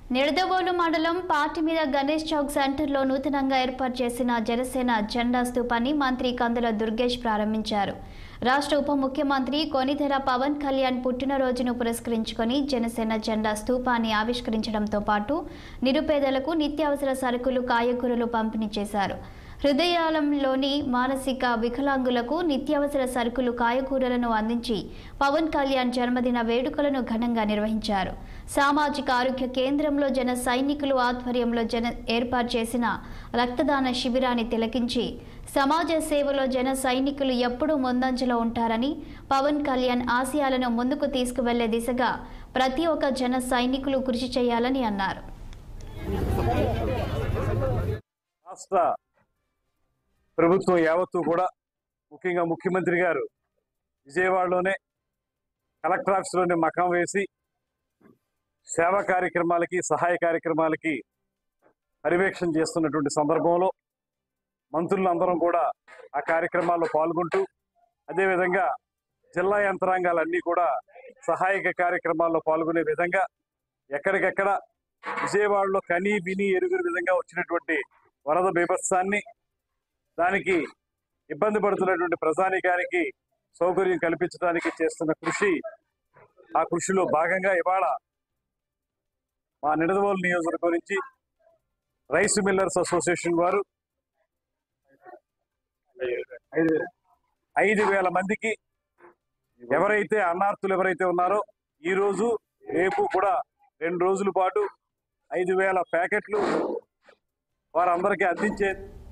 నిడదవోలు మండలం పార్టీ మీద గణేష్ చౌక్ సెంటర్లో నూతనంగా ఏర్పాటు చేసిన జనసేన జెండా స్తూపాన్ని మంత్రి కందుల దుర్గేష్ ప్రారంభించారు రాష్ట్ర ఉప ముఖ్యమంత్రి కొనిదెర పవన్ కళ్యాణ్ పుట్టినరోజును పురస్కరించుకొని జనసేన జెండా స్తూపాన్ని ఆవిష్కరించడంతో పాటు నిరుపేదలకు నిత్యావసర సరుకులు కాయగూరలు పంపిణీ చేశారు హృదయాలంలోని మానసిక వికలాంగులకు నిత్యావసర సరుకులు కాయగూరలను అందించి పవన్ కళ్యాణ్ జన్మదిన వేడుకలను ఘనంగా నిర్వహించారు సామాజిక ఆరోగ్య కేంద్రంలో జన సైనికులు ఆధ్వర్యంలో జన ఏర్పాటు చేసిన రక్తదాన శిబిరాన్ని తిలకించి సమాజ సేవలో జన సైనికులు ఎప్పుడూ ముందంజలో ఉంటారని పవన్ కళ్యాణ్ ఆశయాలను ముందుకు తీసుకువెళ్లే దిశగా ప్రతి ఒక్క జన సైనికులు కృషి చేయాలని అన్నారు రాష్ట్ర ప్రభుత్వం యావత్తు కూడా ముఖ్యంగా ముఖ్యమంత్రి గారు విజయవాడలోనే కలెక్టర్ ఆఫీస్లోనే మకాం వేసి సేవా కార్యక్రమాలకి సహాయ కార్యక్రమాలకి పర్యవేక్షణ చేస్తున్నటువంటి సందర్భంలో మంత్రులందరం కూడా ఆ కార్యక్రమాల్లో పాల్గొంటూ అదేవిధంగా జిల్లా యంత్రాంగాలన్నీ కూడా సహాయక కార్యక్రమాల్లో పాల్గొనే విధంగా ఎక్కడికెక్కడ విజయవాడలో కని విని ఎరుగురు విధంగా వచ్చినటువంటి వరద బీభత్సాన్ని దానికి ఇబ్బంది పడుతున్నటువంటి ప్రజానికానికి సౌకర్యం కల్పించడానికి చేస్తున్న కృషి ఆ కృషిలో భాగంగా ఇవాళ మా నిడదవోలు నియోజకవర్గం నుంచి రైస్ మిల్లర్స్ అసోసియేషన్ వారు ఐదు- ఐదు వేల మందికి ఎవరైతే అన్నార్థులు ఎవరైతే ఉన్నారో ఈ రోజు రేపు కూడా రెండు రోజుల పాటు ఐదు వేల ప్యాకెట్లు వారందరికీ అందించే